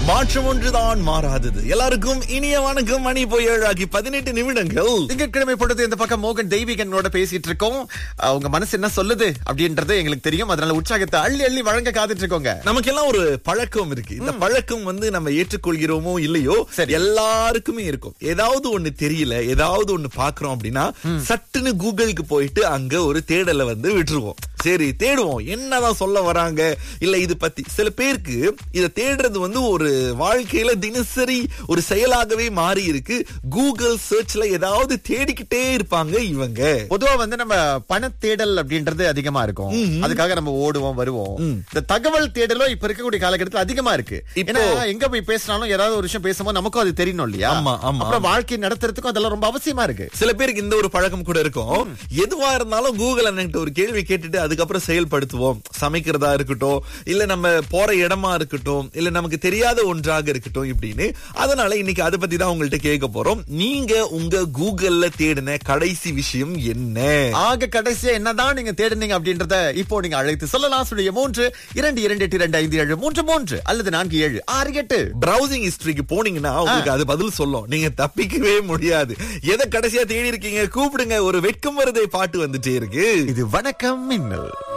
மாற்றம் ஒன்றுதான் மாறாதது எல்லாருக்கும் இனிய வணக்கம் மணி போய் ஏழாகி பதினெட்டு நிமிடங்கள் திங்கட்கிழமை பொழுது இந்த பக்கம் மோகன் தெய்வீகனோட பேசிட்டு இருக்கோம் அஹ் உங்க மனசு என்ன சொல்லுது அப்படின்றது எங்களுக்கு தெரியும் அதனால உற்சாகத்தை அள்ளி அள்ளி வழங்க காத்துட்டு இருக்கோங்க நமக்கெல்லாம் ஒரு பழக்கம் இருக்கு இந்த பழக்கம் வந்து நம்ம ஏற்றுக்கொள்கிறோமோ இல்லையோ சரி. எல்லாருக்குமே இருக்கும் ஏதாவது ஒண்ணு தெரியல ஏதாவது ஒண்ணு பாக்குறோம் அப்படின்னா சட்டுன்னு கூகுளுக்கு போயிட்டு அங்க ஒரு தேடலை வந்து விட்டுருவோம் சரி தேடுவோம் என்னதான் சொல்ல வராங்க இல்ல இது பத்தி சில பேருக்கு இத தேடுறது வந்து ஒரு வாழ்க்கையில தினசரி ஒரு செயலாகவே மாறி இருக்கு கூகுள் சர்ச்ல ஏதாவது தேடிக்கிட்டே இருப்பாங்க இவங்க பொதுவா வந்து நம்ம பண தேடல் அப்படின்றது அதிகமா இருக்கும் அதுக்காக நம்ம ஓடுவோம் வருவோம் இந்த தகவல் தேடலும் இப்ப இருக்கக்கூடிய காலகட்டத்தில் அதிகமா இருக்கு இப்போ- ஏன்னா எங்க போய் பேசினாலும் ஏதாவது ஒரு விஷயம் பேசும்போது நமக்கும் அது தெரியணும் இல்லையா ஆமா, ஆமா. அப்புறம் வாழ்க்கை நடத்துறதுக்கும் அதெல்லாம் ரொம்ப அவசியமா இருக்கு சில பேருக்கு இந்த ஒரு பழக்கம் கூட இருக்கும் எதுவா இருந்தாலும் கூகுள் அண்ணன்ட்ட ஒரு கேள்வி கேட்டுட்டு அதுக்கப்புறம் செயல்படுத்துவோம் சமைக்கிறதா இருக்கட்டும் இல்ல நம்ம போற இடமா இருக்கட்டும் இல்ல நமக்கு தெரியாத ஒன்றாக இருக்கட்டும் இப்படின்னு அதனால இன்னைக்கு அதை பத்தி தான் உங்கள்ட்ட கேட்க போறோம் நீங்க உங்க கூகுள்ல தேடின கடைசி விஷயம் என்ன ஆக கடைசியா என்னதான் நீங்க தேடுனீங்க அப்படின்றத இப்போ நீங்க அழைத்து சொல்லலாம் சொல்லிய மூன்று இரண்டு இரண்டு எட்டு இரண்டு ஐந்து ஏழு மூன்று மூன்று அல்லது நான்கு ஏழு ஆறு எட்டு பிரவுசிங் ஹிஸ்டரிக்கு போனீங்கன்னா உங்களுக்கு அது பதில் சொல்லும் நீங்க தப்பிக்கவே முடியாது எதை கடைசியா தேடி இருக்கீங்க கூப்பிடுங்க ஒரு வெட்கம் வருதே பாட்டு வந்துட்டே இருக்கு இது வணக்கம் மின்னல்